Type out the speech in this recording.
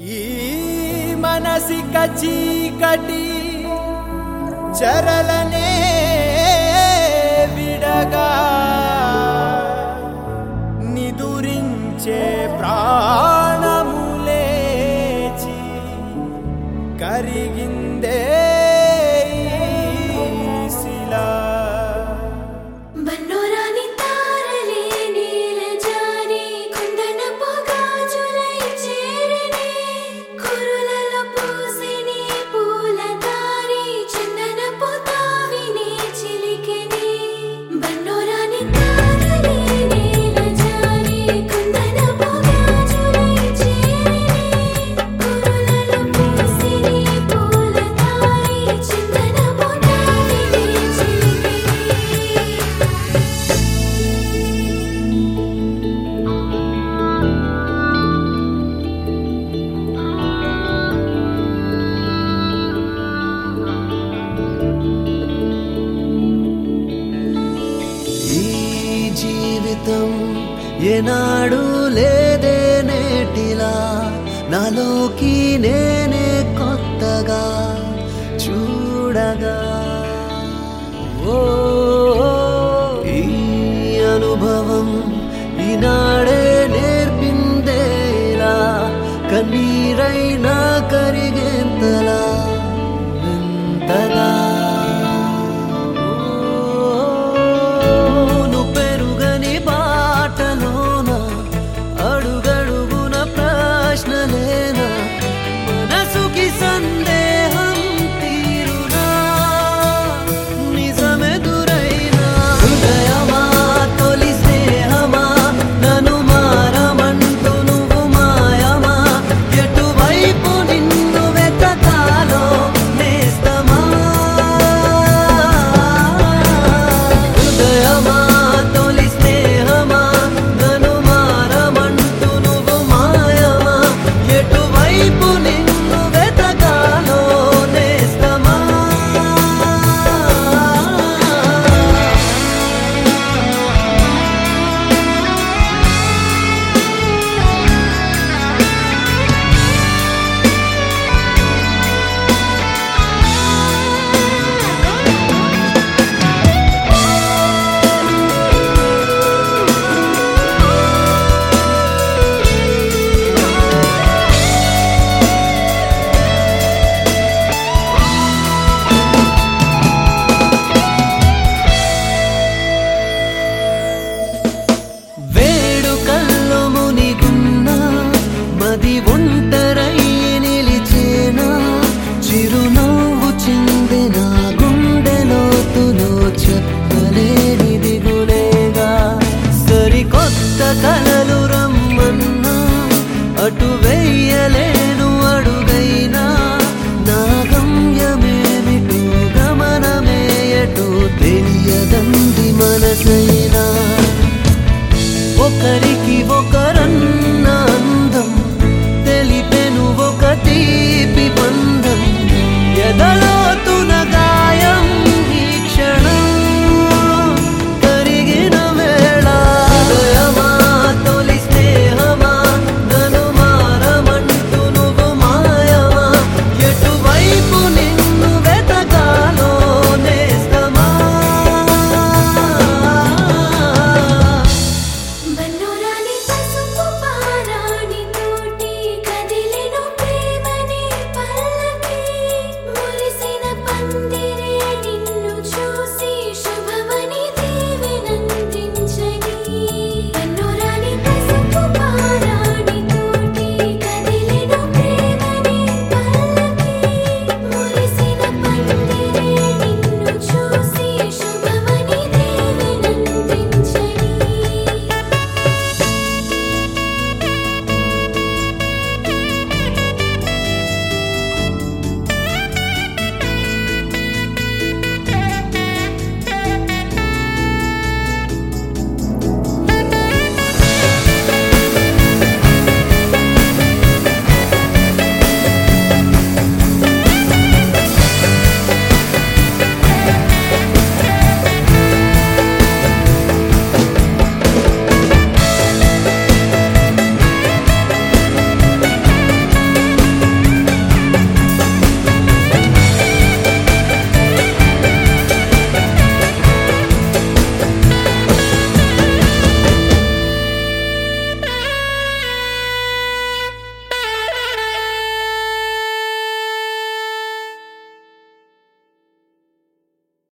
ఈ మనసిక చీకటి చరలనే విడగా నిదురించే ప్రాణములేచి కరిగిందే ఈ శిలా బన్నోరాని తారలే నీల జారి కుందన పొగాజులై చేరనే కురులలో పూసిని పూల దారి చందన పొతావిని చిలికెని బన్నోరాని తారలే నీల జారి కుందన పొగాజులై చేరనే కురులలో పూసిని పూల దారి చందన పొతావిని చిలికెని ఈ జీవితం ఏనాడు లేదే నేటిలా నాలోకి నేనే కొత్తగా చూడగా ఓ ఈ అనుభవం ఈనాడే నేర్పిందేలా కన్నీరైనా కరిగేంతలా ఎంతగా నువ్వు పెరుగని బాటలోన అడుగడుగున ప్రశ్నలేనా మనసుకి సందేహం తీరునా నిజమెదురైనా హృదయమా తొలి స్నేహమా నన్ను మారమంటూ నువ్వు మాయమా ఎటువైపు నిన్ను వెతకాలో నేస్తమా హృదయమా తొలి స్నేహమా నన్ను మారమంటూ నువ్వు మాయమా ఎటువైపు నిన్ను వెతకాలో నేస్తమా వేడుకల్లో మునిగున్నా మది ఒంటరై నిలిచేనా చిరునవ్వు చిందిన గుండెలోతులో చెప్పలేని దిగులేగా సరికొత్త కలలు రమ్మన్నా అటు వెయ్యలేను అడుగైనా నా గమ్యమేమిటో గమనమే ఎటో తెలియదంది మనసైనా ఒకరికి ఒక